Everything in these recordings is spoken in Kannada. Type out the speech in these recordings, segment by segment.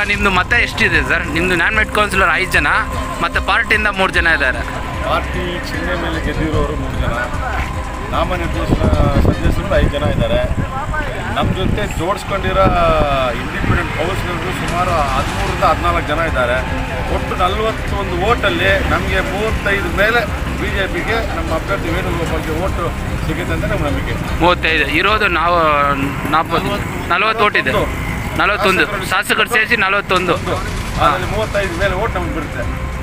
ನಿಮ್ಮದು ಮತ ಎಷ್ಟಿದೆ ಸರ್ ನಿಮ್ಮದು ನಾಮಿನೇಟ್ ಕೌನ್ಸಿಲರ್ ಐದು ಜನ ಮತ್ತು ಪಾರ್ಟಿಯಿಂದ ಮೂರು ಜನ ಇದ್ದಾರೆ ಪಾರ್ಟಿ ಚಿಹ್ನೆ ಮೇಲೆ ಗೆದ್ದಿರೋರು ಮೂರು ಜನ ನಾಮನಿರ್ದೇಶನ ಸದಸ್ಯರು ಐದು ಜನ ಇದ್ದಾರೆ ನಮ್ಮ ಜೊತೆ ಜೋಡಿಸ್ಕೊಂಡಿರೋ ಇಂಡಿಪೆಂಡೆಂಟ್ ಕೌನ್ಸಿಲರ್ಗಳು ಸುಮಾರು ಹದಿಮೂರರಿಂದ ಹದಿನಾಲ್ಕು ಜನ ಇದ್ದಾರೆ ಒಟ್ಟು ನಲವತ್ತೊಂದು ಓಟಲ್ಲಿ ನಮಗೆ ಮೂವತ್ತೈದು ಮೇಲೆ ಬಿ ಜೆ ಪಿಗೆ ನಮ್ಮ ಅಭ್ಯರ್ಥಿ ವೇಣುಗೋಪಾಲ್ಗೆ ಓಟು ಸಿಗುತ್ತೆ ಅಂತ ನಮ್ಮ ನಂಬಿಕೆ ಮೂವತ್ತೈದು ಇರೋದು ನಾವು ನಾಲ್ಪತ್ತು ನಲವತ್ತು ಓಟ್ ಇದೆ ನಲವತ್ತೊಂದು ಶಾಸಕರು ಸೇರಿಸಿ ನಲವತ್ತೊಂದು ಅದರಲ್ಲಿ ಮೂವತ್ತೈದು ಮೇಲೆ ಓಟ್ ನಮಗೆ ಬರುತ್ತೆ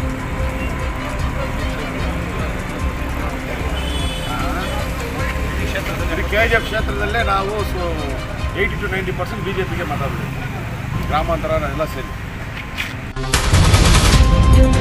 ಇಡೀ ಕೆ ಜಿ ಎಫ್ ಕ್ಷೇತ್ರದಲ್ಲೇ ನಾವು eighty to ninety percent B J ಪಿಗೆ ಮಾತಾಡೋದು ಗ್ರಾಮಾಂತರ ಎಲ್ಲ ಸೇರಿ